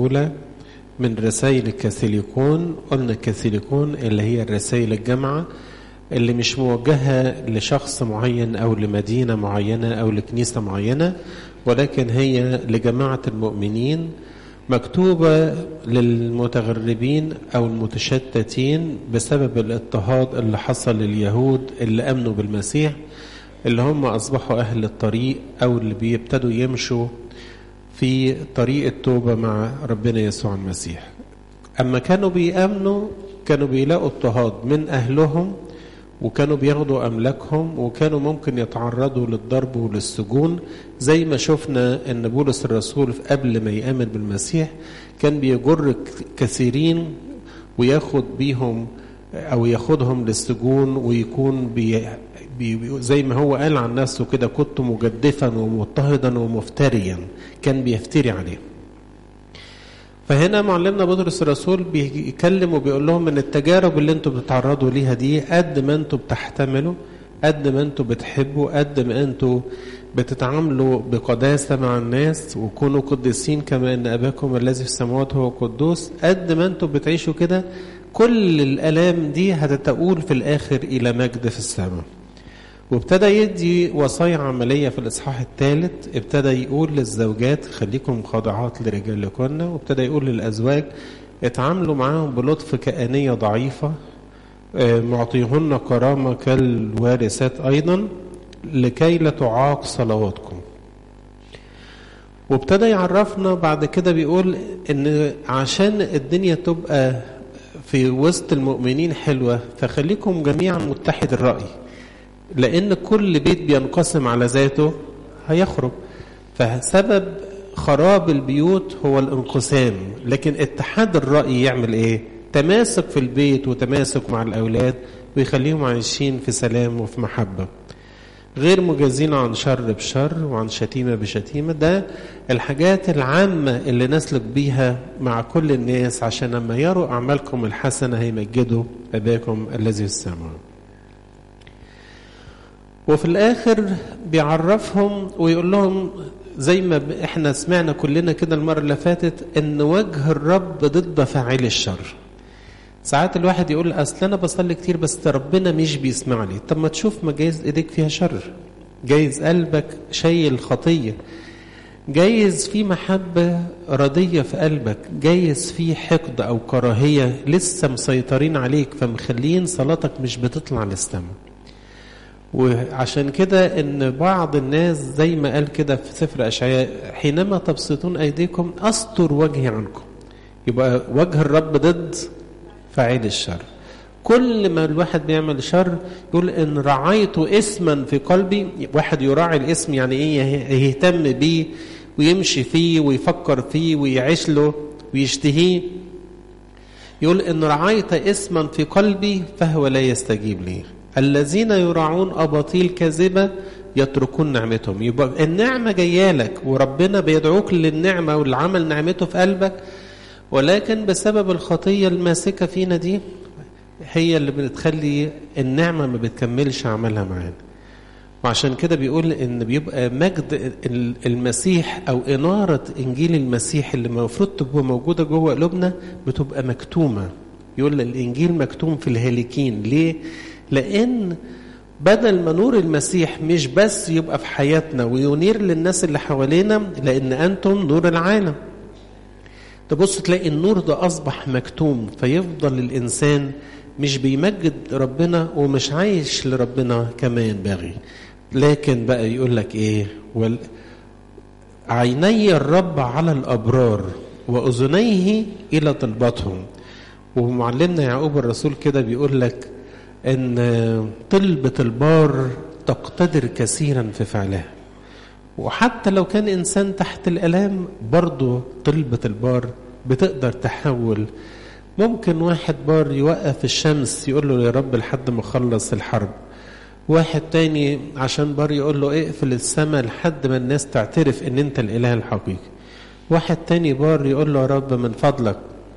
الأولى من رسائل الكاثوليكون قلنا الكاثوليكون اللي هي الرسائل الجامعة اللي مش موجهة لشخص معين أو لمدينة معينة أو لكنيسة معينة ولكن هي لجماعة المؤمنين مكتوبة للمتغربين أو المتشتتين بسبب الاضطهاد اللي حصل لليهود اللي أمنوا بالمسيح اللي هم أصبحوا أهل الطريق أو اللي بيبتدوا يمشوا في طريق التوبة مع ربنا يسوع المسيح أما كانوا بيأمنوا كانوا بيلاقوا اضطهاد من أهلهم وكانوا بياخدوا أملاكهم وكانوا ممكن يتعرضوا للضرب وللسجون زي ما شفنا أن بولس الرسول قبل ما يآمن بالمسيح كان بيجر كثيرين وياخد بيهم أو ياخدهم للسجون ويكون بي بي زي ما هو قال عن نفسه كده كنت مجدفا ومضطهدا ومفتريا كان بيفتري عليه فهنا معلمنا بطرس الرسول بيتكلم وبيقول لهم ان التجارب اللي انتم بتتعرضوا ليها دي قد ما انتم بتحتملوا قد ما انتم بتحبوا قد ما انتم بتتعاملوا بقداسه مع الناس وكونوا قديسين كما ان اباكم الذي في السماوات هو قدوس قد ما انتم بتعيشوا كده كل الالام دي هتتقول في الاخر الى مجد في السماء وابتدى يدي وصايا عملية في الإصحاح الثالث ابتدى يقول للزوجات خليكم خاضعات لرجالكن وابتدى يقول للأزواج اتعاملوا معاهم بلطف كأنية ضعيفة معطيهن كرامة كالوارثات أيضا لكي لا تعاق صلواتكم وابتدى يعرفنا بعد كده بيقول ان عشان الدنيا تبقى في وسط المؤمنين حلوة فخليكم جميعا متحد الرأي لأن كل بيت بينقسم على ذاته هيخرب فسبب خراب البيوت هو الانقسام لكن اتحاد الرأي يعمل ايه تماسك في البيت وتماسك مع الأولاد ويخليهم عايشين في سلام وفي محبة غير مجازين عن شر بشر وعن شتيمة بشتيمة ده الحاجات العامة اللي نسلك بيها مع كل الناس عشان لما يروا أعمالكم الحسنة هيمجدوا أباكم الذي في السماء وفي الآخر بيعرفهم ويقول لهم زي ما احنا سمعنا كلنا كده المرة اللي فاتت ان وجه الرب ضد فاعل الشر ساعات الواحد يقول اصل انا بصلي كتير بس ربنا مش بيسمعني طب ما تشوف ما جايز ايديك فيها شر جايز قلبك شايل خطية جايز في محبة ردية في قلبك جايز في حقد أو كراهية لسه مسيطرين عليك فمخلين صلاتك مش بتطلع للسماء وعشان كده ان بعض الناس زي ما قال كده في سفر اشعياء حينما تبسطون ايديكم استر وجهي عنكم يبقى وجه الرب ضد فاعل الشر كل ما الواحد بيعمل شر يقول ان رعيت اسما في قلبي واحد يراعي الاسم يعني ايه يهتم بيه ويمشي فيه ويفكر فيه ويعيش له ويشتهيه يقول ان رعيت اسما في قلبي فهو لا يستجيب لي الذين يراعون أباطيل كاذبة يتركون نعمتهم يبقى النعمة جاية لك وربنا بيدعوك للنعمة والعمل نعمته في قلبك ولكن بسبب الخطية الماسكة فينا دي هي اللي بتخلي النعمة ما بتكملش عملها معانا وعشان كده بيقول ان بيبقى مجد المسيح او انارة انجيل المسيح اللي المفروض تبقى موجودة جوه قلوبنا بتبقى مكتومة يقول الانجيل مكتوم في الهالكين ليه؟ لأن بدل ما نور المسيح مش بس يبقى في حياتنا وينير للناس اللي حوالينا لأن أنتم نور العالم تبص تلاقي النور ده أصبح مكتوم فيفضل الإنسان مش بيمجد ربنا ومش عايش لربنا كما ينبغي لكن بقى يقول لك إيه وال... عيني الرب على الأبرار وأذنيه إلى طلبتهم ومعلمنا يعقوب الرسول كده بيقول لك ان طلبة البار تقتدر كثيرا في فعلها وحتى لو كان انسان تحت الالام برضه طلبة البار بتقدر تحول ممكن واحد بار يوقف الشمس يقول له يا رب لحد ما اخلص الحرب واحد تاني عشان بار يقول له اقفل السماء لحد ما الناس تعترف ان انت الاله الحقيقي واحد تاني بار يقول له يا رب من فضلك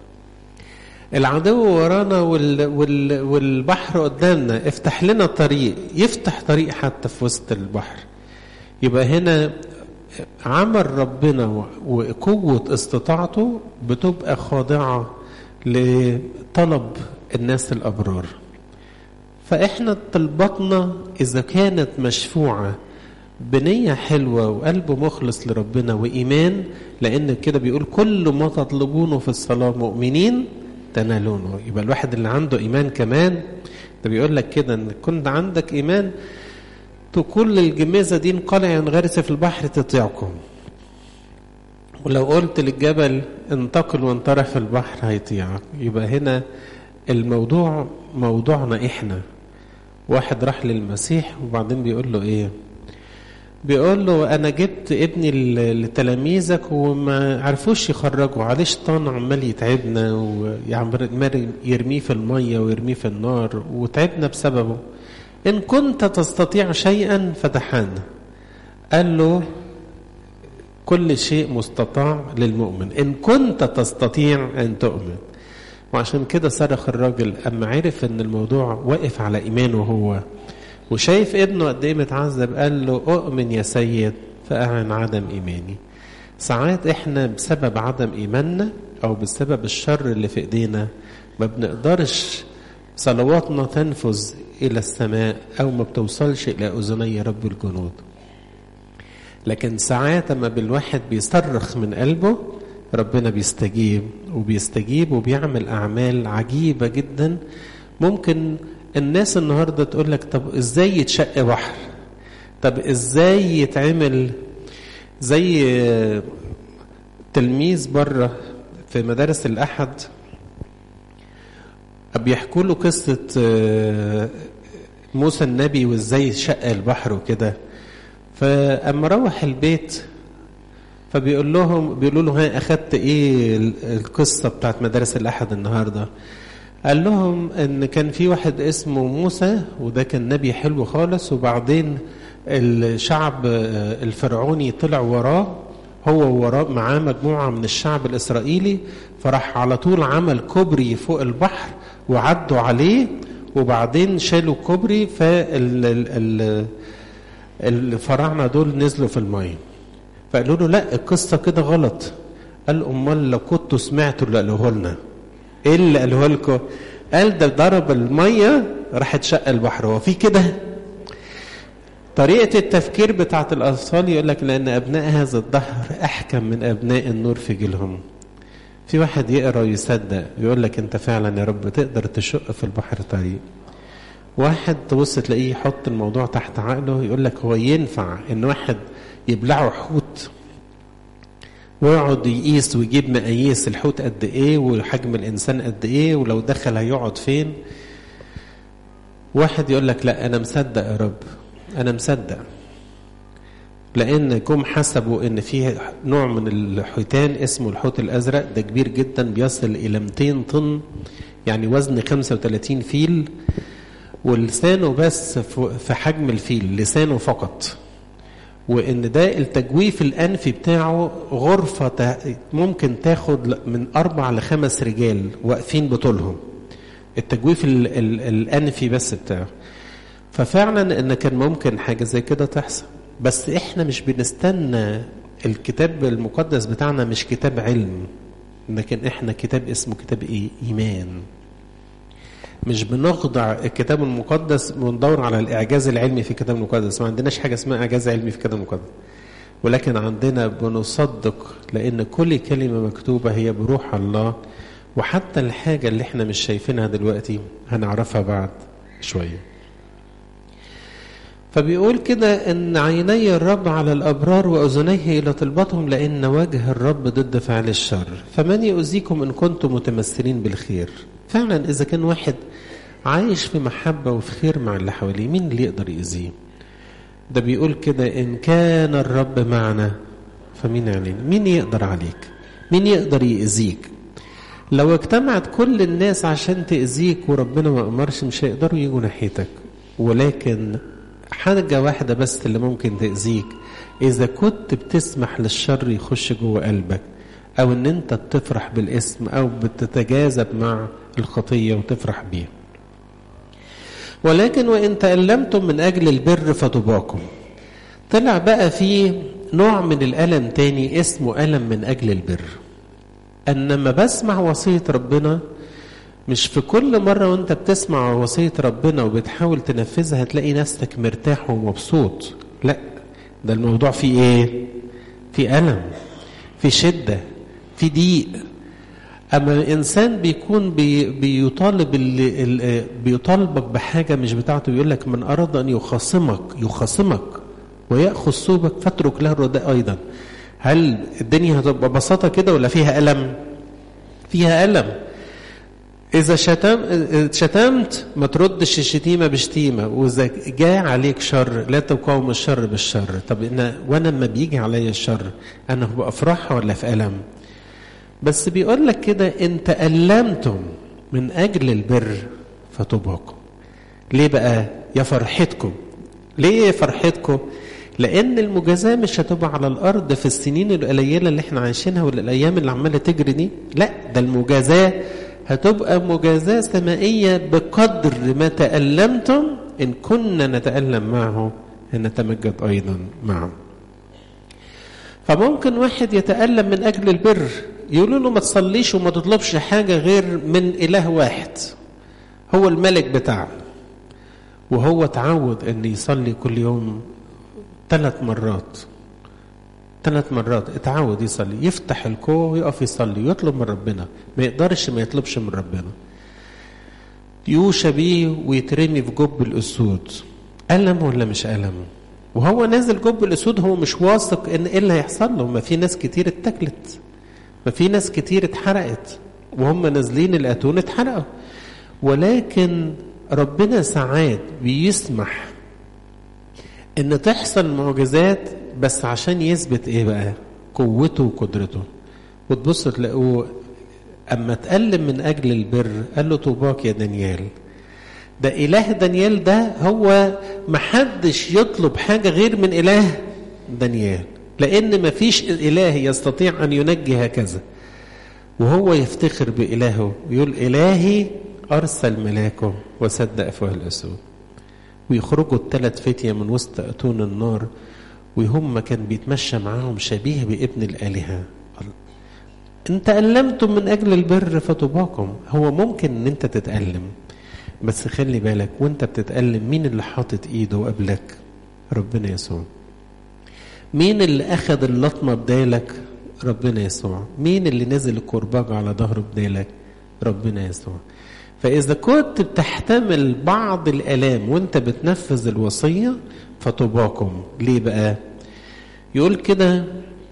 العدو ورانا وال وال والبحر قدامنا افتح لنا طريق يفتح طريق حتى في وسط البحر يبقى هنا عمل ربنا وقوة استطاعته بتبقى خاضعة لطلب الناس الأبرار فإحنا طلباتنا إذا كانت مشفوعة بنية حلوة وقلب مخلص لربنا وإيمان لأن كده بيقول كل ما تطلبونه في الصلاة مؤمنين تنالونه يبقى الواحد اللي عنده إيمان كمان ده بيقول لك كده إن كنت عندك إيمان كل الجميزة دي انقلع ينغرس في البحر تطيعكم ولو قلت للجبل انتقل وانطرح في البحر هيطيعك يبقى هنا الموضوع موضوعنا احنا واحد راح للمسيح وبعدين بيقول له ايه بيقول له انا جبت ابني لتلاميذك وما عرفوش يخرجوا عليه شيطان عمال يتعبنا ويعمل يرميه في الميه ويرميه في النار وتعبنا بسببه ان كنت تستطيع شيئا فتحانا قال له كل شيء مستطاع للمؤمن ان كنت تستطيع ان تؤمن وعشان كده صرخ الراجل اما عرف ان الموضوع واقف على ايمانه هو وشايف ابنه قد ايه متعذب قال له اؤمن يا سيد فاعن عدم ايماني ساعات احنا بسبب عدم ايماننا او بسبب الشر اللي في ايدينا ما بنقدرش صلواتنا تنفذ الى السماء او ما بتوصلش الى اذني رب الجنود لكن ساعات ما بالواحد بيصرخ من قلبه ربنا بيستجيب وبيستجيب وبيعمل اعمال عجيبه جدا ممكن الناس النهارده تقول لك طب ازاي يتشق بحر طب ازاي يتعمل زي تلميذ بره في مدارس الاحد بيحكوا له قصه موسى النبي وازاي شق البحر وكده فاما روح البيت فبيقول لهم بيقولوا له ها اخدت ايه القصه بتاعت مدارس الاحد النهارده قال لهم ان كان في واحد اسمه موسى وده كان نبي حلو خالص وبعدين الشعب الفرعوني طلع وراه هو وراه معاه مجموعه من الشعب الاسرائيلي فراح على طول عمل كوبري فوق البحر وعدوا عليه وبعدين شالوا الكوبري فال الفراعنه دول نزلوا في الميه فقالوا له لا القصه كده غلط قال امال لو كنتوا سمعتوا اللي قالوه لنا ايه اللي قالوه لكم قال ده ضرب الميه راحت شق البحر هو في كده طريقة التفكير بتاعت الأطفال يقول لك لأن أبناء هذا الدهر أحكم من أبناء النور في جيلهم. في واحد يقرأ ويصدق يقول لك أنت فعلا يا رب تقدر تشق في البحر طريق. واحد تبص تلاقيه يحط الموضوع تحت عقله يقول لك هو ينفع إن واحد يبلعه حوت ويقعد يقيس ويجيب مقاييس الحوت قد ايه وحجم الانسان قد ايه ولو دخل هيقعد فين واحد يقول لك لا انا مصدق يا رب انا مصدق لان جم حسبوا ان في نوع من الحيتان اسمه الحوت الازرق ده كبير جدا بيصل الى 200 طن يعني وزن 35 فيل ولسانه بس في حجم الفيل لسانه فقط وان ده التجويف الانفي بتاعه غرفه ممكن تاخد من اربع لخمس رجال واقفين بطولهم التجويف ال ال الانفي بس بتاعه ففعلا ان كان ممكن حاجه زي كده تحصل بس احنا مش بنستنى الكتاب المقدس بتاعنا مش كتاب علم لكن احنا كتاب اسمه كتاب ايه ايمان مش بنخضع الكتاب المقدس وندور على الاعجاز العلمي في الكتاب المقدس ما عندناش حاجه اسمها اعجاز علمي في الكتاب المقدس ولكن عندنا بنصدق لان كل كلمه مكتوبه هي بروح الله وحتى الحاجه اللي احنا مش شايفينها دلوقتي هنعرفها بعد شويه فبيقول كده ان عيني الرب على الابرار واذنيه الى طلبتهم لان وجه الرب ضد فعل الشر فمن يؤذيكم ان كنتم متمثلين بالخير فعلا اذا كان واحد عايش في محبه وفي خير مع اللي حواليه مين اللي يقدر يأذيه ده بيقول كده ان كان الرب معنا فمين علينا مين يقدر عليك مين يقدر يأذيك لو اجتمعت كل الناس عشان تأذيك وربنا ما أمرش مش هيقدروا يجوا ناحيتك ولكن حاجة واحدة بس اللي ممكن تأذيك إذا كنت بتسمح للشر يخش جوه قلبك أو إن أنت بتفرح بالاسم أو بتتجاذب مع الخطية وتفرح بيها ولكن وإن تألمتم من أجل البر فطباكم طلع بقى في نوع من الألم تاني اسمه ألم من أجل البر أن لما بسمع وصية ربنا مش في كل مرة وانت بتسمع وصية ربنا وبتحاول تنفذها هتلاقي نفسك مرتاح ومبسوط لا ده الموضوع فيه ايه في ألم في شدة في ضيق أما الإنسان بيكون بي بيطالب اللي اللي بيطالبك بحاجة مش بتاعته يقول لك من أراد أن يخاصمك يخاصمك ويأخذ صوبك فاترك له الرداء أيضا هل الدنيا هتبقى ببساطة كده ولا فيها ألم؟ فيها ألم إذا شتم شتمت ما تردش الشتيمة بشتيمة وإذا جاء عليك شر لا تقاوم الشر بالشر طب إن وأنا لما بيجي عليا الشر أنا ببقى في راحة ولا في ألم؟ بس بيقول لك كده إن تألمتم من أجل البر فتبقوا ليه بقى؟ يا فرحتكم ليه يا فرحتكم؟ لأن المجازاة مش هتبقى على الأرض في السنين القليلة اللي احنا عايشينها ولا الأيام اللي عمالة تجري دي لا ده المجازاة هتبقى مجازاة سمائية بقدر ما تألمتم إن كنا نتألم معه نتمجد أيضا معه فممكن واحد يتألم من أجل البر يقولوا له ما تصليش وما تطلبش حاجة غير من إله واحد هو الملك بتاعنا وهو تعود أن يصلي كل يوم ثلاث مرات ثلاث مرات اتعود يصلي يفتح الكو ويقف يصلي ويطلب من ربنا ما يقدرش ما يطلبش من ربنا يوشى بيه ويترمي في جب الاسود ألم ولا مش ألم وهو نازل جب الاسود هو مش واثق ان ايه اللي هيحصل له ما في ناس كتير اتكلت ما في ناس كتير اتحرقت وهم نازلين الاتون اتحرقوا ولكن ربنا ساعات بيسمح ان تحصل معجزات بس عشان يثبت ايه بقى قوته وقدرته وتبص تلاقوه اما تألم من اجل البر قال له طوباك يا دانيال ده اله دانيال ده هو محدش يطلب حاجه غير من اله دانيال لان مفيش اله يستطيع ان ينجي هكذا وهو يفتخر بالهه ويقول الهي ارسل ملاكه وسد افواه الاسود ويخرجوا الثلاث فتية من وسط أتون النار وهم كان بيتمشى معاهم شبيه بابن الآلهة انت ألمتم من أجل البر فتباكم هو ممكن ان انت تتألم بس خلي بالك وانت بتتألم مين اللي حاطط ايده قبلك ربنا يسوع مين اللي أخذ اللطمة بدالك ربنا يسوع مين اللي نزل الكرباج على ظهره بدالك ربنا يسوع فإذا كنت بتحتمل بعض الآلام وانت بتنفذ الوصية فطباكم ليه بقى يقول كده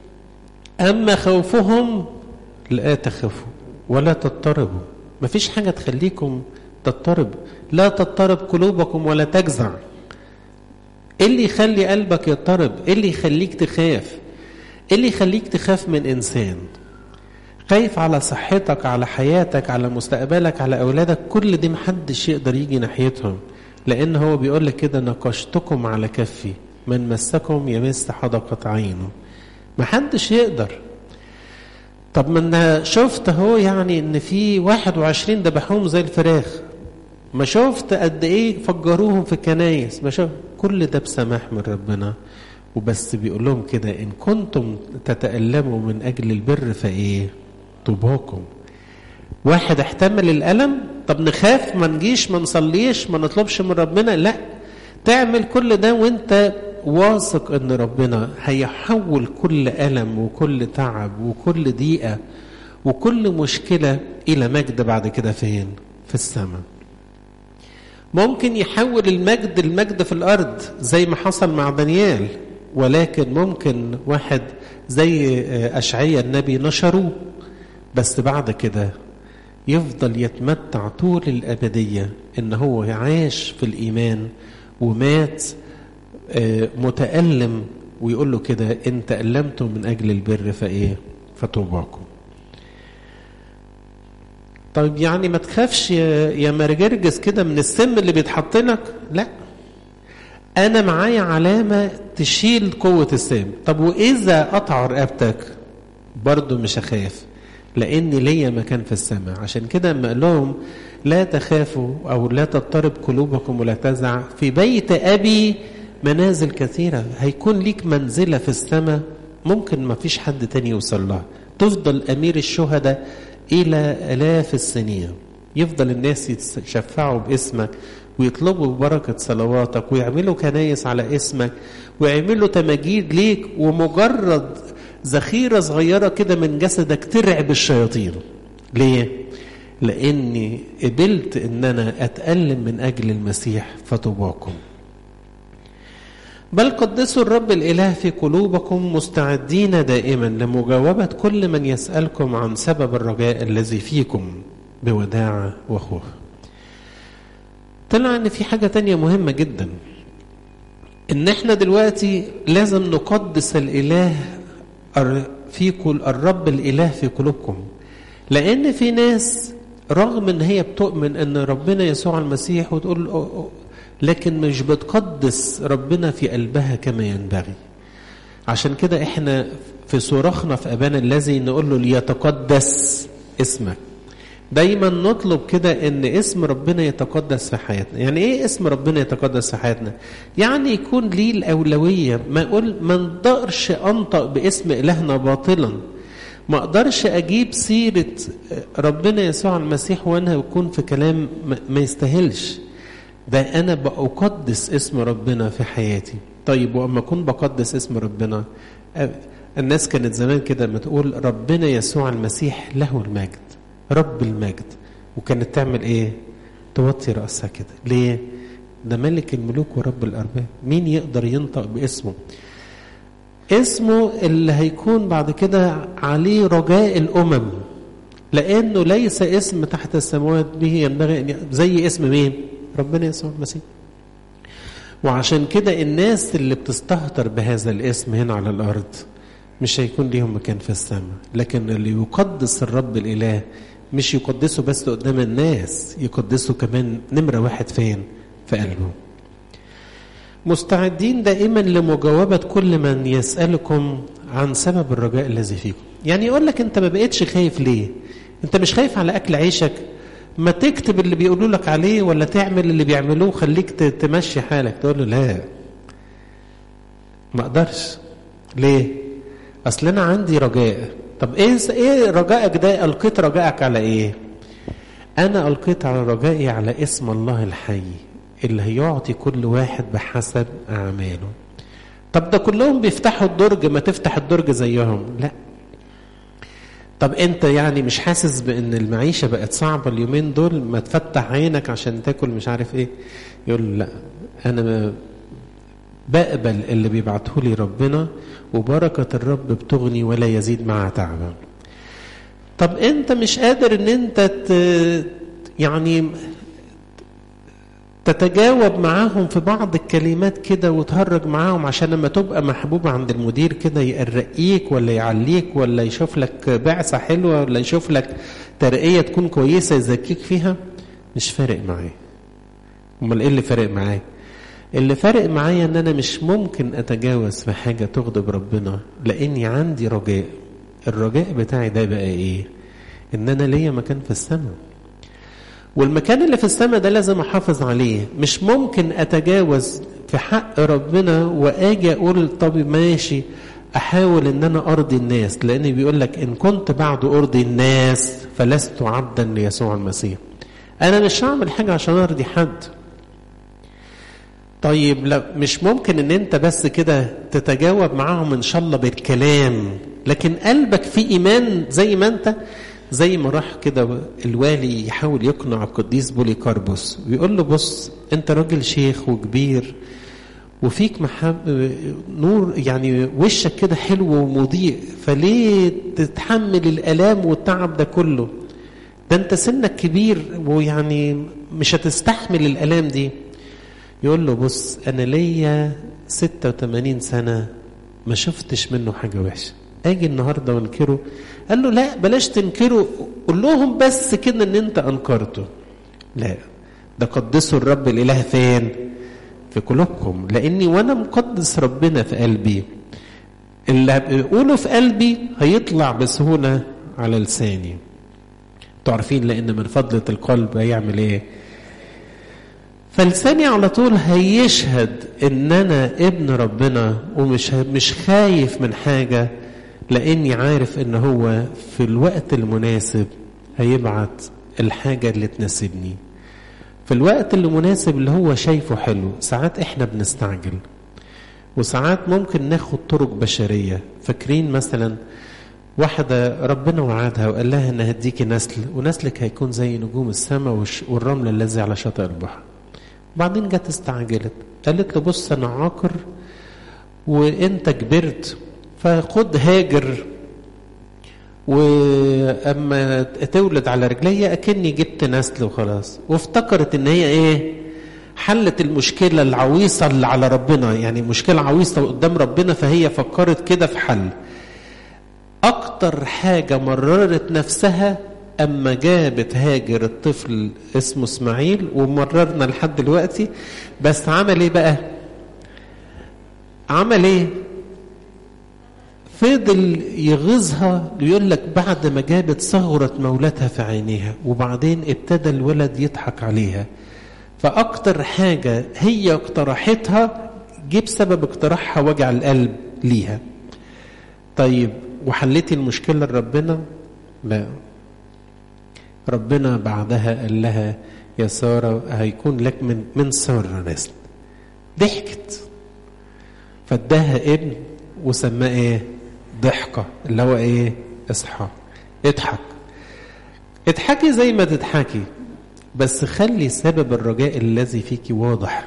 أما خوفهم لا تخافوا ولا تضطربوا مفيش حاجة تخليكم تضطرب لا تضطرب قلوبكم ولا تجزع ايه اللي يخلي قلبك يضطرب ايه اللي يخليك تخاف ايه اللي يخليك تخاف من انسان خايف على صحتك على حياتك على مستقبلك على أولادك كل دي محدش يقدر يجي ناحيتهم لأن هو بيقول لك كده نقشتكم على كفي من مسكم يمس حدقة عينه محدش يقدر طب ما انا شفت اهو يعني ان في 21 ذبحوهم زي الفراخ ما شفت قد ايه فجروهم في الكنايس ما شفت كل ده بسماح من ربنا وبس بيقول لهم كده ان كنتم تتألموا من اجل البر فايه طوباكم واحد احتمل الألم طب نخاف ما نجيش ما نصليش ما نطلبش من ربنا لا تعمل كل ده وانت واثق ان ربنا هيحول كل ألم وكل تعب وكل ضيقة وكل مشكلة إلى مجد بعد كده فين في السماء ممكن يحول المجد المجد في الأرض زي ما حصل مع دانيال ولكن ممكن واحد زي أشعية النبي نشروه بس بعد كده يفضل يتمتع طول الأبدية إن هو عاش في الإيمان ومات متألم ويقول له كده إن تألمتم من أجل البر فإيه فطوباكم طيب يعني ما تخافش يا مرجرجس كده من السم اللي بيتحط لك لا أنا معايا علامة تشيل قوة السم طب وإذا قطع رقبتك برضه مش هخاف لأن ليا مكان في السماء عشان كده لما قال لهم لا تخافوا أو لا تضطرب قلوبكم ولا تزع في بيت أبي منازل كثيرة هيكون ليك منزلة في السماء ممكن ما فيش حد تاني يوصل لها تفضل أمير الشهداء إلى آلاف السنين يفضل الناس يتشفعوا باسمك ويطلبوا بركة صلواتك ويعملوا كنايس على اسمك ويعملوا تماجيد ليك ومجرد ذخيرة صغيرة كده من جسدك ترعب الشياطين ليه؟ لأني قبلت أن أنا أتألم من أجل المسيح فطوباكم بل قدسوا الرب الإله في قلوبكم مستعدين دائما لمجاوبة كل من يسألكم عن سبب الرجاء الذي فيكم بوداعة وخوف طلع ان في حاجة تانية مهمة جدا ان احنا دلوقتي لازم نقدس الاله في كل الرب الاله في قلوبكم لان في ناس رغم ان هي بتؤمن ان ربنا يسوع المسيح وتقول لكن مش بتقدس ربنا في قلبها كما ينبغي عشان كده احنا في صراخنا في ابانا الذي نقول له ليتقدس اسمك دايما نطلب كده ان اسم ربنا يتقدس في حياتنا يعني ايه اسم ربنا يتقدس في حياتنا يعني يكون ليه الاولويه ما اقول ما نقدرش انطق باسم الهنا باطلا ما اقدرش اجيب سيره ربنا يسوع المسيح وانا اكون في كلام ما يستاهلش ده انا بقدس اسم ربنا في حياتي طيب واما اكون بقدس اسم ربنا الناس كانت زمان كده لما تقول ربنا يسوع المسيح له المجد رب المجد وكانت تعمل ايه توطي رأسها كده ليه ده ملك الملوك ورب الأرباب مين يقدر ينطق باسمه اسمه اللي هيكون بعد كده عليه رجاء الأمم لأنه ليس اسم تحت السماوات به ينبغي أن زي اسم مين ربنا يسوع المسيح وعشان كده الناس اللي بتستهتر بهذا الاسم هنا على الأرض مش هيكون ليهم مكان في السماء لكن اللي يقدس الرب الإله مش يقدسه بس قدام الناس يقدسه كمان نمرة واحد فين في قلبه مستعدين دائما لمجاوبة كل من يسألكم عن سبب الرجاء الذي فيكم يعني يقول لك انت ما بقيتش خايف ليه انت مش خايف على اكل عيشك ما تكتب اللي بيقولوا لك عليه ولا تعمل اللي بيعملوه خليك تمشي حالك تقول له لا ما اقدرش ليه اصل انا عندي رجاء طب ايه ايه رجائك ده القيت رجائك على ايه انا القيت على رجائي على اسم الله الحي اللي هيعطي كل واحد بحسب اعماله طب ده كلهم بيفتحوا الدرج ما تفتح الدرج زيهم لا طب انت يعني مش حاسس بان المعيشه بقت صعبه اليومين دول ما تفتح عينك عشان تاكل مش عارف ايه يقول لا انا بقبل اللي بيبعته لي ربنا وبركة الرب بتغني ولا يزيد معها تعبا طب انت مش قادر ان انت ت... يعني تتجاوب معاهم في بعض الكلمات كده وتهرج معاهم عشان لما تبقى محبوب عند المدير كده يرقيك ولا يعليك ولا يشوف لك بعثة حلوة ولا يشوف لك ترقية تكون كويسة يزكيك فيها مش فارق معاه امال ايه اللي فارق معاه اللي فارق معايا ان انا مش ممكن اتجاوز في حاجه تغضب ربنا لاني عندي رجاء الرجاء بتاعي ده بقى ايه ان انا ليا مكان في السماء والمكان اللي في السماء ده لازم احافظ عليه مش ممكن اتجاوز في حق ربنا واجي اقول طب ماشي احاول ان انا ارضي الناس لان بيقول لك ان كنت بعد ارضي الناس فلست عبدا ليسوع المسيح انا مش هعمل حاجه عشان ارضي حد طيب لا مش ممكن ان انت بس كده تتجاوب معاهم ان شاء الله بالكلام لكن قلبك فيه ايمان زي ما انت زي ما راح كده الوالي يحاول يقنع القديس بوليكاربوس ويقول له بص انت راجل شيخ وكبير وفيك محب نور يعني وشك كده حلو ومضيء فليه تتحمل الالام والتعب ده كله ده انت سنك كبير ويعني مش هتستحمل الالام دي يقول له بص انا ليا 86 سنه ما شفتش منه حاجه وحشه اجي النهارده وانكره قال له لا بلاش تنكره قول لهم بس كده ان انت انكرته لا ده قدسوا الرب الاله فين في قلوبكم لاني وانا مقدس ربنا في قلبي اللي بقوله في قلبي هيطلع بسهوله على لساني انتوا عارفين لان من فضله القلب هيعمل ايه فلساني على طول هيشهد ان انا ابن ربنا ومش مش خايف من حاجه لاني عارف ان هو في الوقت المناسب هيبعت الحاجه اللي تناسبني في الوقت اللي مناسب اللي هو شايفه حلو ساعات احنا بنستعجل وساعات ممكن ناخد طرق بشريه فاكرين مثلا واحدة ربنا وعدها وقال لها ان هديكي نسل ونسلك هيكون زي نجوم السماء والرمل الذي على شاطئ البحر بعدين جت استعجلت قالت له بص انا عاقر وانت كبرت فخد هاجر واما تولد على رجليا اكني جبت نسل وخلاص وافتكرت ان هي ايه حلت المشكله العويصه اللي على ربنا يعني مشكله عويصه قدام ربنا فهي فكرت كده في حل اكتر حاجه مررت نفسها اما جابت هاجر الطفل اسمه اسماعيل ومررنا لحد دلوقتي بس عمل ايه بقى عمل ايه فضل يغيظها يقول لك بعد ما جابت صغرت مولاتها في عينيها وبعدين ابتدى الولد يضحك عليها فاكتر حاجه هي اقترحتها جيب سبب اقتراحها وجع القلب ليها طيب وحليتي المشكله لربنا لا ربنا بعدها قال لها يا سارة هيكون لك من من سارة نسل ضحكت فاداها ابن وسماه ايه ضحكة اللي هو ايه اصحى اضحك اضحكي زي ما تضحكي بس خلي سبب الرجاء الذي فيك واضح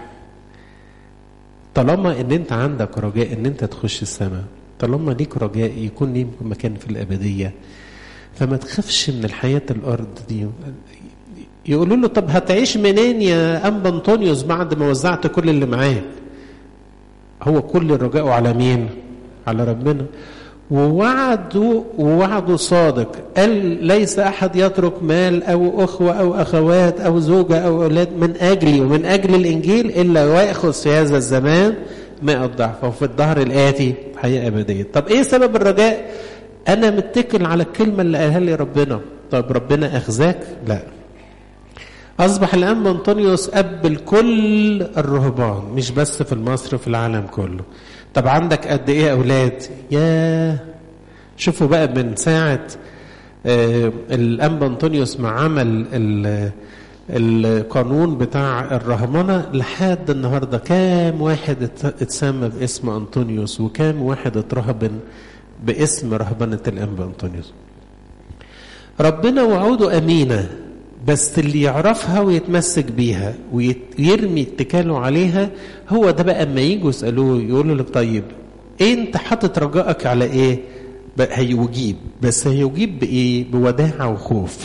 طالما ان انت عندك رجاء ان انت تخش السماء طالما ليك رجاء يكون ليك مكان في الابديه فما تخافش من الحياة الأرض دي يقولوا له طب هتعيش منين يا أنبا أنطونيوس بعد ما وزعت كل اللي معاه هو كل رجاءه على مين على ربنا ووعده ووعده صادق قال ليس أحد يترك مال أو أخوة أو أخوات أو زوجة أو أولاد من أجلي ومن أجل الإنجيل إلا ويأخذ في هذا الزمان ماء الضعف وفي الظهر الآتي حياة أبدية طب إيه سبب الرجاء انا متكل على الكلمه اللي قالها لي ربنا طب ربنا اخزاك لا اصبح الان انطونيوس اب لكل الرهبان مش بس في مصر في العالم كله طب عندك قد ايه اولاد يا شوفوا بقى من ساعه آه الانبا انطونيوس ما عمل القانون بتاع الرهبنه لحد النهارده كام واحد اتسمى باسم انطونيوس وكام واحد اترهبن باسم رهبنة الأنبا أنطونيوس ربنا وعوده أمينة بس اللي يعرفها ويتمسك بيها ويرمي اتكاله عليها هو ده بقى اما يجوا يسألوه يقولوا له طيب إيه انت حاطط رجائك على ايه هيجيب بس هيجيب بايه بوداعة وخوف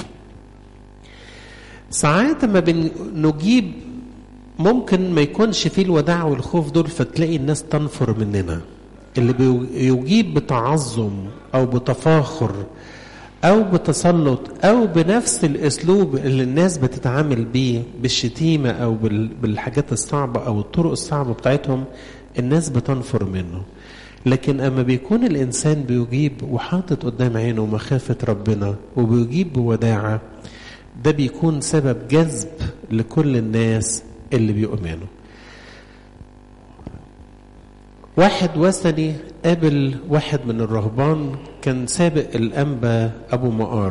ساعات ما بنجيب ممكن ما يكونش فيه الوداعة والخوف دول فتلاقي الناس تنفر مننا اللي بيجيب بتعظم او بتفاخر او بتسلط او بنفس الاسلوب اللي الناس بتتعامل بيه بالشتيمه او بالحاجات الصعبه او الطرق الصعبه بتاعتهم الناس بتنفر منه لكن اما بيكون الانسان بيجيب وحاطط قدام عينه مخافه ربنا وبيجيب بوداعه ده بيكون سبب جذب لكل الناس اللي بيؤمنوا واحد وثني قابل واحد من الرهبان كان سابق الأنبا أبو مقار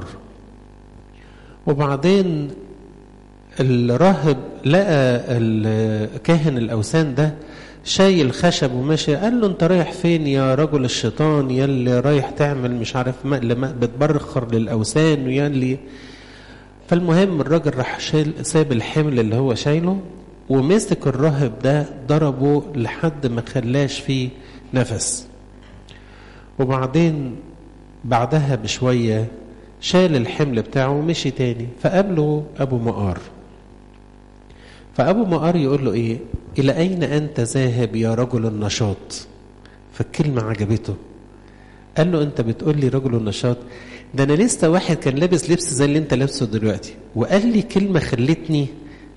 وبعدين الراهب لقى كاهن الأوثان ده شايل خشب وماشي قال له انت رايح فين يا رجل الشيطان يا اللي رايح تعمل مش عارف ما بتبرخر للأوثان ويا اللي فالمهم الراجل راح شايل ساب الحمل اللي هو شايله ومسك الراهب ده ضربه لحد ما خلاش فيه نفس وبعدين بعدها بشوية شال الحمل بتاعه ومشي تاني فقابله أبو مقار فأبو مقار يقول له إيه إلى أين أنت ذاهب يا رجل النشاط فالكلمة عجبته قال له أنت بتقول لي رجل النشاط ده أنا لسه واحد كان لابس لبس زي اللي أنت لابسه دلوقتي وقال لي كلمة خلتني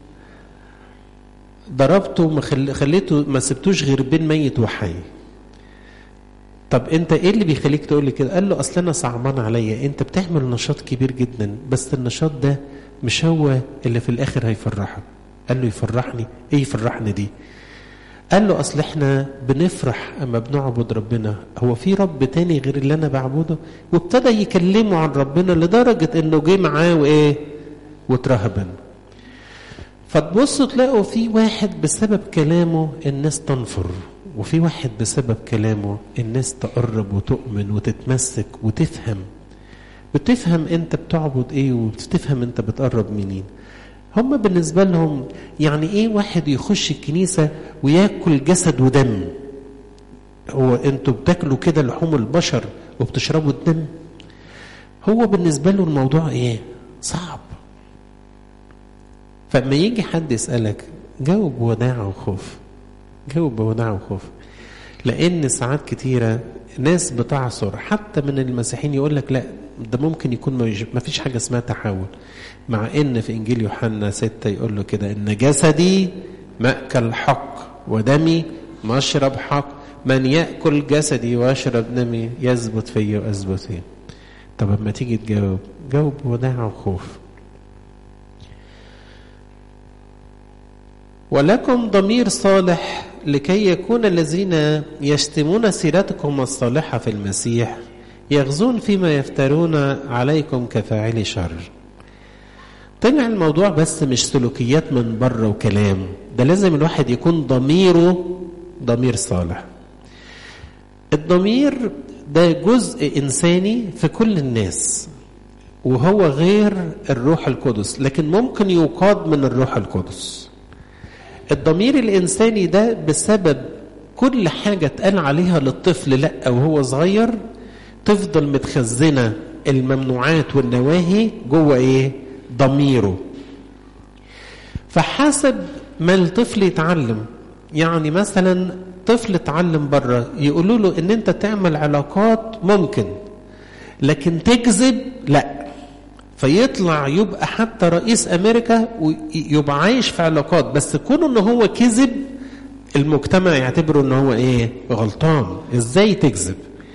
ضربته ما خليته ما سبتوش غير بين ميت وحي طب انت ايه اللي بيخليك تقول لي كده قال له اصل انا صعبان عليا انت بتعمل نشاط كبير جدا بس النشاط ده مش هو اللي في الاخر هيفرحك قال له يفرحني ايه يفرحني دي قال له اصل احنا بنفرح اما بنعبد ربنا هو في رب تاني غير اللي انا بعبده وابتدى يكلمه عن ربنا لدرجة انه جه معاه وايه وترهبن فتبصوا تلاقوا في واحد بسبب كلامه الناس تنفر وفي واحد بسبب كلامه الناس تقرب وتؤمن وتتمسك وتفهم بتفهم انت بتعبد ايه وبتفهم انت بتقرب منين هم بالنسبة لهم يعني ايه واحد يخش الكنيسة وياكل جسد ودم هو انتوا بتاكلوا كده لحوم البشر وبتشربوا الدم هو بالنسبة له الموضوع ايه صعب فلما يجي حد يسألك جاوب بوداع وخوف جاوب بوداع وخوف لأن ساعات كتيرة ناس بتعصر حتى من المسيحيين يقول لك لا ده ممكن يكون ما فيش حاجة اسمها تحول مع ان في انجيل يوحنا ستة يقول له كده ان جسدي مأكل حق ودمي مشرب حق من يأكل جسدي ويشرب دمي يثبت فيا وأثبت فيه طب اما تيجي تجاوب جاوب بوداع وخوف ولكم ضمير صالح لكي يكون الذين يشتمون سيرتكم الصالحة في المسيح يغزون فيما يفترون عليكم كفاعلي شر طلع الموضوع بس مش سلوكيات من بره وكلام ده لازم الواحد يكون ضميره ضمير صالح الضمير ده جزء إنساني في كل الناس وهو غير الروح القدس لكن ممكن يقاد من الروح القدس الضمير الإنساني ده بسبب كل حاجة اتقال عليها للطفل لا وهو صغير تفضل متخزنة الممنوعات والنواهي جوه ايه ضميره فحسب ما الطفل يتعلم يعني مثلا طفل اتعلم بره يقولوا له ان انت تعمل علاقات ممكن لكن تكذب لا فيطلع يبقى حتى رئيس امريكا ويبقى عايش في علاقات بس كونه ان هو كذب المجتمع يعتبره ان هو ايه غلطان ازاي تكذب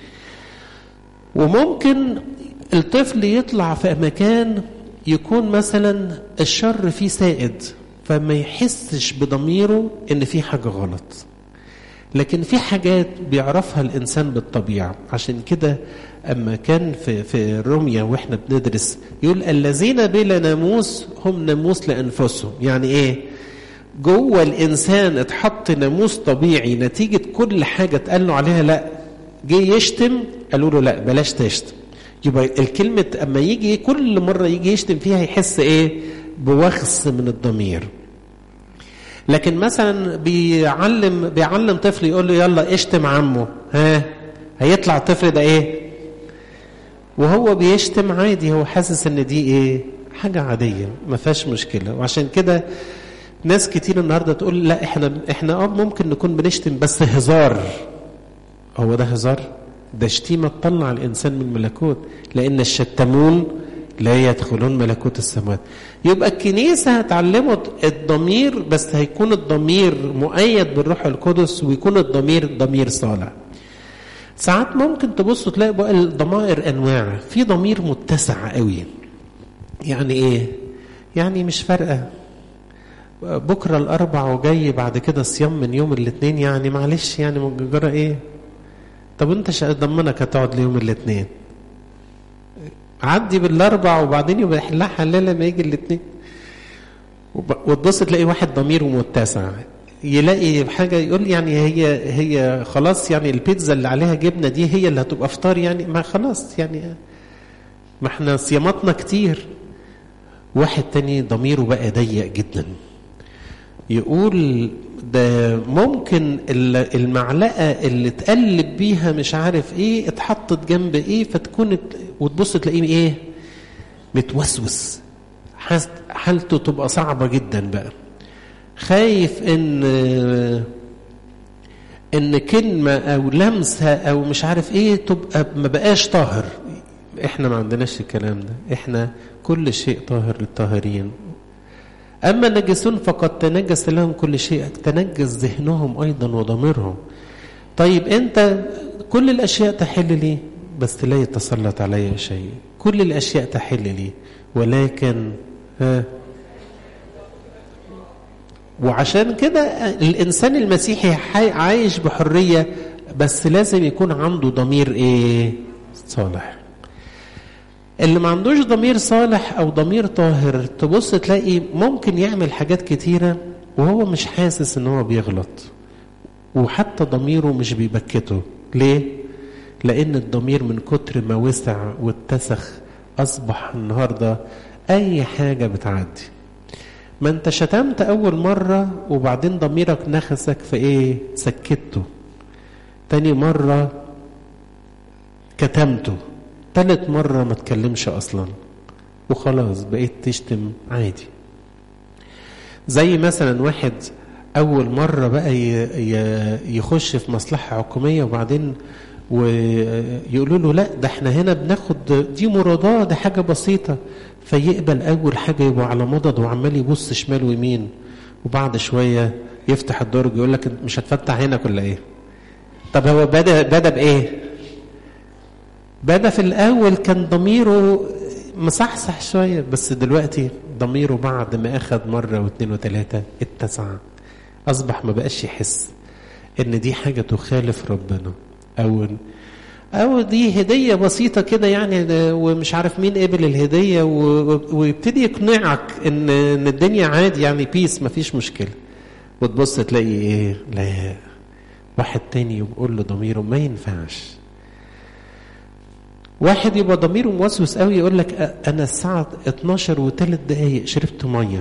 وممكن الطفل يطلع في مكان يكون مثلا الشر فيه سائد فما يحسش بضميره ان في حاجه غلط لكن في حاجات بيعرفها الانسان بالطبيعه عشان كده اما كان في في روميا واحنا بندرس يقول الذين بلا ناموس هم ناموس لانفسهم يعني ايه جوه الانسان اتحط ناموس طبيعي نتيجه كل حاجه اتقال له عليها لا جه يشتم قالوا له لا بلاش تشتم يبقى الكلمة أما يجي كل مرة يجي يشتم فيها يحس إيه بوخس من الضمير لكن مثلا بيعلم بيعلم طفل يقول له يلا اشتم عمه ها هيطلع الطفل ده ايه وهو بيشتم عادي هو حاسس ان دي ايه حاجة عادية ما فيهاش مشكلة وعشان كده ناس كتير النهارده تقول لا احنا احنا اه ممكن نكون بنشتم بس هزار هو ده هزار ده شتيمة تطلع الإنسان من الملكوت لأن الشتمون لا يدخلون ملكوت السماوات يبقى الكنيسة هتعلمه الضمير بس هيكون الضمير مؤيد بالروح القدس ويكون الضمير ضمير صالح ساعات ممكن تبصوا تلاقي بقى الضمائر أنواع في ضمير متسع قوي يعني إيه يعني مش فارقة بكرة الأربع وجاي بعد كده صيام من يوم الاثنين يعني معلش يعني مجرى إيه طب انت ضمنك هتقعد ليوم الاثنين عدي بالاربع وبعدين يبقى يحلها حلال لما يجي الاثنين وتبص تلاقي واحد ضميره متسع يلاقي حاجة يقول يعني هي هي خلاص يعني البيتزا اللي عليها جبنة دي هي اللي هتبقى فطار يعني ما خلاص يعني ما احنا صياماتنا كتير واحد تاني ضميره بقى ضيق جدا يقول ده ممكن المعلقة اللي تقلب بيها مش عارف ايه اتحطت جنب ايه فتكون وتبص تلاقيه ايه متوسوس حالته تبقى صعبة جدا بقى خايف ان ان كلمة او لمسة او مش عارف ايه تبقى ما بقاش طاهر احنا ما عندناش الكلام ده احنا كل شيء طاهر للطاهرين أما النجسون فقد تنجس لهم كل شيء تنجس ذهنهم أيضا وضميرهم طيب أنت كل الأشياء تحل لي بس لا يتسلط علي شيء كل الأشياء تحل لي ولكن ها وعشان كده الانسان المسيحي عايش بحريه بس لازم يكون عنده ضمير ايه صالح اللي ما عندوش ضمير صالح او ضمير طاهر تبص تلاقي ممكن يعمل حاجات كتيره وهو مش حاسس ان هو بيغلط وحتى ضميره مش بيبكته ليه لان الضمير من كتر ما وسع واتسخ اصبح النهارده اي حاجه بتعدي ما انت شتمت اول مره وبعدين ضميرك نخسك في ايه سكته تاني مره كتمته تالت مره ما تكلمش اصلا وخلاص بقيت تشتم عادي زي مثلا واحد اول مره بقى يخش في مصلحه حكوميه وبعدين ويقولوا له لا ده احنا هنا بناخد دي مراداه دي حاجه بسيطه فيقبل اول حاجه يبقى على مضض وعمال يبص شمال ويمين وبعد شويه يفتح الدرج يقول لك مش هتفتح هنا ولا ايه طب هو بدا بدا بايه بدا في الاول كان ضميره مصحصح شويه بس دلوقتي ضميره بعد ما اخذ مره واثنين وثلاثه اتسع اصبح ما بقاش يحس ان دي حاجه تخالف ربنا او او دي هديه بسيطه كده يعني ومش عارف مين قبل الهديه ويبتدي يقنعك ان ان الدنيا عادي يعني بيس ما فيش مشكله وتبص تلاقي ايه لا واحد تاني يقول له ضميره ما ينفعش واحد يبقى ضميره موسوس قوي يقول لك انا الساعه 12 وثلاث دقايق شربت ميه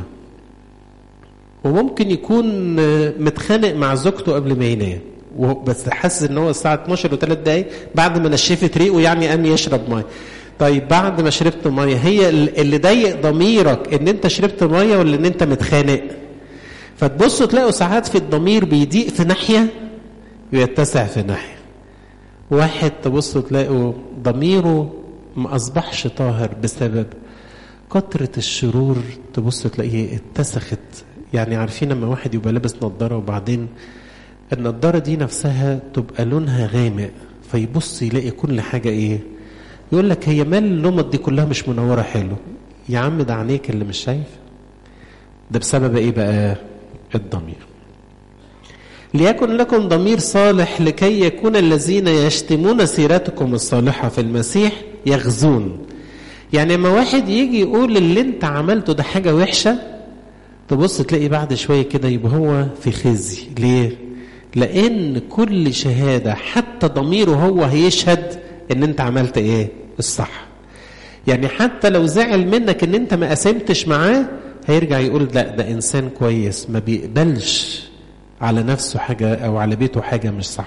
وممكن يكون متخانق مع زوجته قبل ما ينام بس حاسس ان هو الساعه 12 وثلاث دقايق بعد ما نشفت ريقه يعني قام يشرب ميه طيب بعد ما شربت ميه هي اللي ضايق ضميرك ان انت شربت ميه ولا ان انت متخانق فتبصوا تلاقوا ساعات في الضمير بيضيق في ناحيه ويتسع في ناحيه واحد تبصوا تلاقوا ضميره ما اصبحش طاهر بسبب كثرة الشرور تبص تلاقيه اتسخت يعني عارفين لما واحد يبقى لابس نظارة وبعدين النضارة دي نفسها تبقى لونها غامق فيبص يلاقي كل حاجة ايه يقول لك هي مال اللمط دي كلها مش منورة حلو يا عم ده عينيك اللي مش شايف ده بسبب ايه بقى الضمير ليكن لكم ضمير صالح لكي يكون الذين يشتمون سيرتكم الصالحة في المسيح يغزون يعني لما واحد يجي يقول اللي انت عملته ده حاجة وحشة تبص تلاقي بعد شوية كده يبقى هو في خزي ليه لان كل شهاده حتى ضميره هو هيشهد ان انت عملت ايه الصح يعني حتى لو زعل منك ان انت ما قسمتش معاه هيرجع يقول لا ده انسان كويس ما بيقبلش على نفسه حاجه او على بيته حاجه مش صح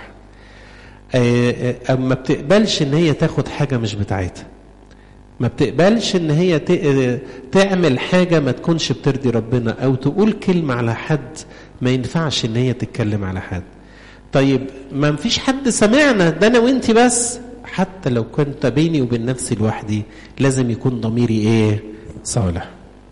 او ما بتقبلش ان هي تاخد حاجه مش بتاعتها ما بتقبلش ان هي تعمل حاجه ما تكونش بترضي ربنا او تقول كلمه على حد ما ينفعش ان هي تتكلم على حد طيب ما فيش حد سمعنا ده انا وانت بس حتى لو كنت بيني وبين نفسي لوحدي لازم يكون ضميري ايه صالح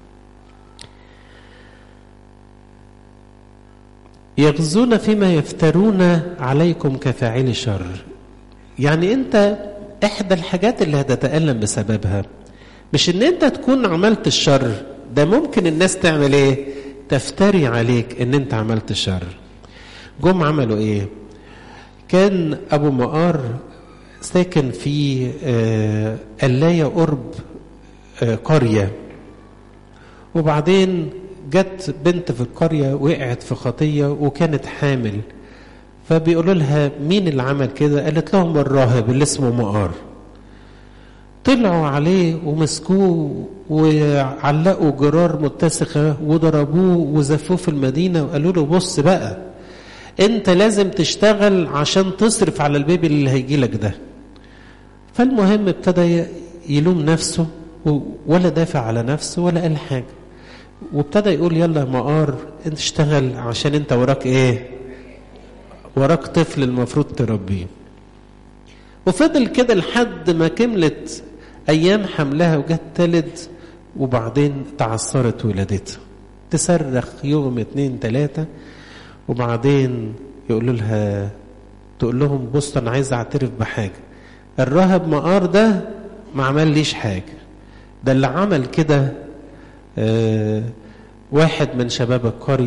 يغزون فيما يفترون عليكم كفاعل شر يعني انت احدى الحاجات اللي هتتألم بسببها مش ان انت تكون عملت الشر ده ممكن الناس تعمل ايه تفتري عليك ان انت عملت شر جم عملوا ايه كان ابو مقار ساكن في آه قلاية قرب آه قرية وبعدين جت بنت في القرية وقعت في خطية وكانت حامل فبيقولوا لها مين اللي عمل كده قالت لهم الراهب اللي اسمه مقار طلعوا عليه ومسكوه وعلقوا جرار متسخة وضربوه وزفوه في المدينة وقالوا له بص بقى انت لازم تشتغل عشان تصرف على البيبي اللي هيجي لك ده فالمهم ابتدى يلوم نفسه ولا دافع على نفسه ولا قال حاجة وابتدى يقول يلا مقار انت اشتغل عشان انت وراك ايه وراك طفل المفروض تربيه وفضل كده لحد ما كملت ايام حملها وجت تلد وبعدين تعثرت ولادتها تصرخ يوم اتنين تلاتة وبعدين يقولوا لها تقول لهم بصوا انا عايز اعترف بحاجه الراهب مقار ده ما عمليش حاجه ده اللي عمل كده آه واحد من شباب القريه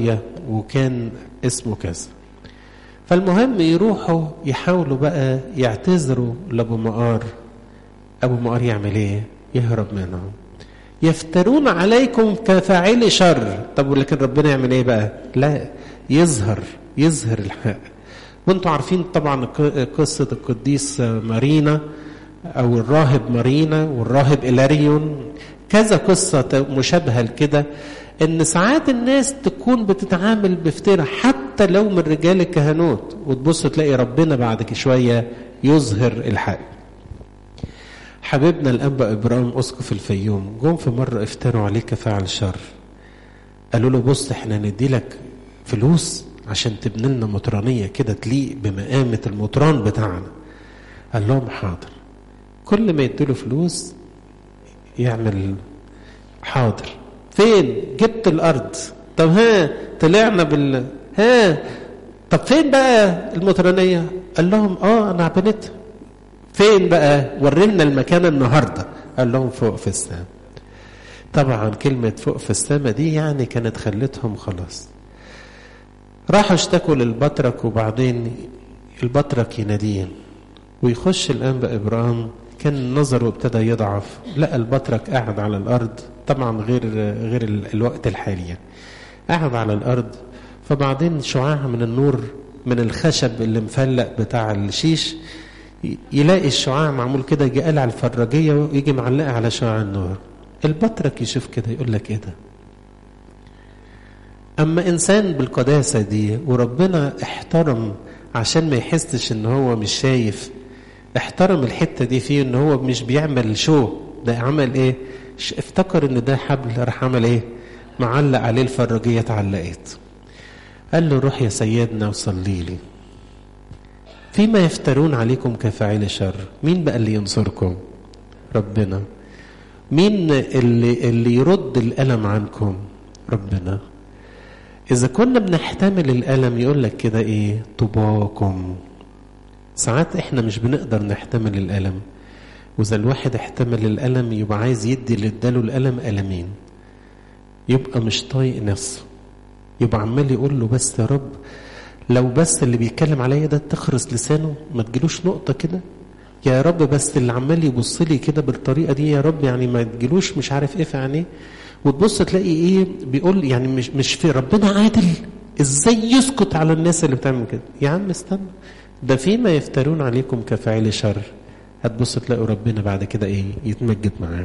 وكان اسمه كذا فالمهم يروحوا يحاولوا بقى يعتذروا لابو مقار ابو مقار يعمل ايه يهرب منهم يفترون عليكم كفاعل شر طب ولكن ربنا يعمل ايه بقى لا يظهر يظهر الحق وانتم عارفين طبعا قصة القديس مارينا او الراهب مارينا والراهب إلاريون كذا قصة مشابهة لكده ان ساعات الناس تكون بتتعامل بافتراء حتى لو من رجال الكهنوت وتبص تلاقي ربنا بعد شوية يظهر الحق حبيبنا الأنبا إبراهيم أسقف الفيوم جم في مرة افتروا عليه كفاعل شر قالوا له بص احنا ندي لك فلوس عشان تبني لنا مطرانية كده تليق بمقامة المطران بتاعنا قال لهم حاضر كل ما يديله فلوس يعمل حاضر فين جبت الأرض طب ها طلعنا بال ها طب فين بقى المطرانية قال لهم اه انا بنيتها فين بقى ورينا المكان النهارده قال لهم فوق في السماء طبعا كلمة فوق في السماء دي يعني كانت خلتهم خلاص راحوا اشتكوا للبطرك وبعدين البطرك يناديه ويخش الأنبا إبراهيم كان نظره ابتدى يضعف لقى البطرك قاعد على الأرض طبعا غير غير الوقت الحالي قاعد على الأرض فبعدين شعاع من النور من الخشب اللي مفلق بتاع الشيش يلاقي الشعاع معمول كده يجي قلع الفراجية ويجي معلقة على شعاع النور البطرك يشوف كده يقول لك ايه ده اما انسان بالقداسة دي وربنا احترم عشان ما يحسش ان هو مش شايف احترم الحتة دي فيه ان هو مش بيعمل شو ده عمل ايه افتكر ان ده حبل راح عمل ايه معلق عليه الفراجية اتعلقت قال له روح يا سيدنا وصلي لي فيما يفترون عليكم كفاعل شر مين بقى اللي ينصركم ربنا مين اللي, اللي يرد الألم عنكم ربنا إذا كنا بنحتمل الألم يقول لك كده إيه طباكم ساعات إحنا مش بنقدر نحتمل الألم وإذا الواحد احتمل الألم يبقى عايز يدي اللي اداله الألم ألمين يبقى مش طايق نفسه يبقى عمال يقول له بس يا رب لو بس اللي بيتكلم عليا ده تخرس لسانه ما تجيلوش نقطة كده يا رب بس اللي عمال يبص لي كده بالطريقة دي يا رب يعني ما تجيلوش مش عارف ايه في عينيه وتبص تلاقي ايه بيقول يعني مش مش في ربنا عادل ازاي يسكت على الناس اللي بتعمل كده يا عم استنى ده فيما يفترون عليكم كفاعل شر هتبص تلاقوا ربنا بعد كده ايه يتمجد معاه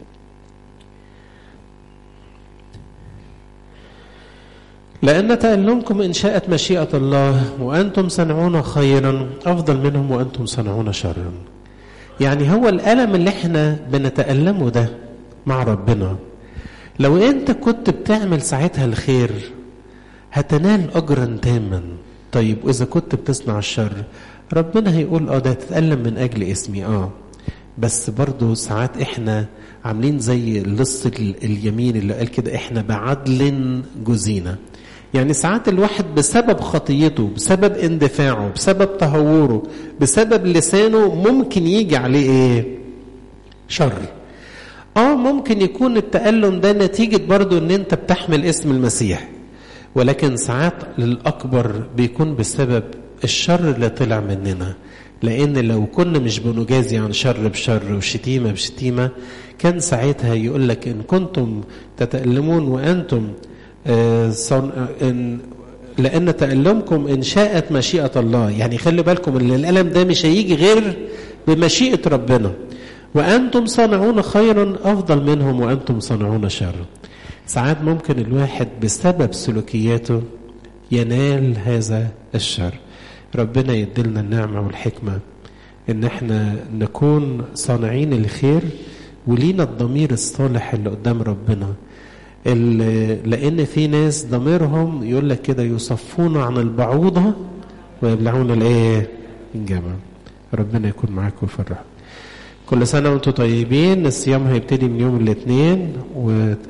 لأن تألمكم إن شاءت مشيئة الله وأنتم صنعون خيرا أفضل منهم وأنتم صنعون شرا يعني هو الألم اللي احنا بنتألمه ده مع ربنا لو أنت كنت بتعمل ساعتها الخير هتنال أجرا تاما طيب وإذا كنت بتصنع الشر ربنا هيقول اه ده هتتألم من أجل اسمي اه بس برضو ساعات احنا عاملين زي اللص اليمين اللي قال كده احنا بعدل جزينا يعني ساعات الواحد بسبب خطيته بسبب اندفاعه بسبب تهوره بسبب لسانه ممكن يجي عليه ايه شر اه ممكن يكون التألم ده نتيجة برضو ان انت بتحمل اسم المسيح ولكن ساعات للأكبر بيكون بسبب الشر اللي طلع مننا لأن لو كنا مش بنجازي عن شر بشر وشتيمة بشتيمة كان ساعتها يقول لك إن كنتم تتألمون وأنتم آه صن... إن لأن تألمكم إن شاءت مشيئة الله يعني خلي بالكم إن الألم ده مش هيجي غير بمشيئة ربنا وأنتم صانعون خيرا أفضل منهم وأنتم صانعون شرا ساعات ممكن الواحد بسبب سلوكياته ينال هذا الشر ربنا يدلنا النعمة والحكمة ان احنا نكون صانعين الخير ولينا الضمير الصالح اللي قدام ربنا لان في ناس ضميرهم يقول لك كده يصفون عن البعوضة ويبلعون الايه الجمل ربنا يكون معاكم ويفرحكم كل سنة وانتم طيبين الصيام هيبتدي من يوم الاثنين و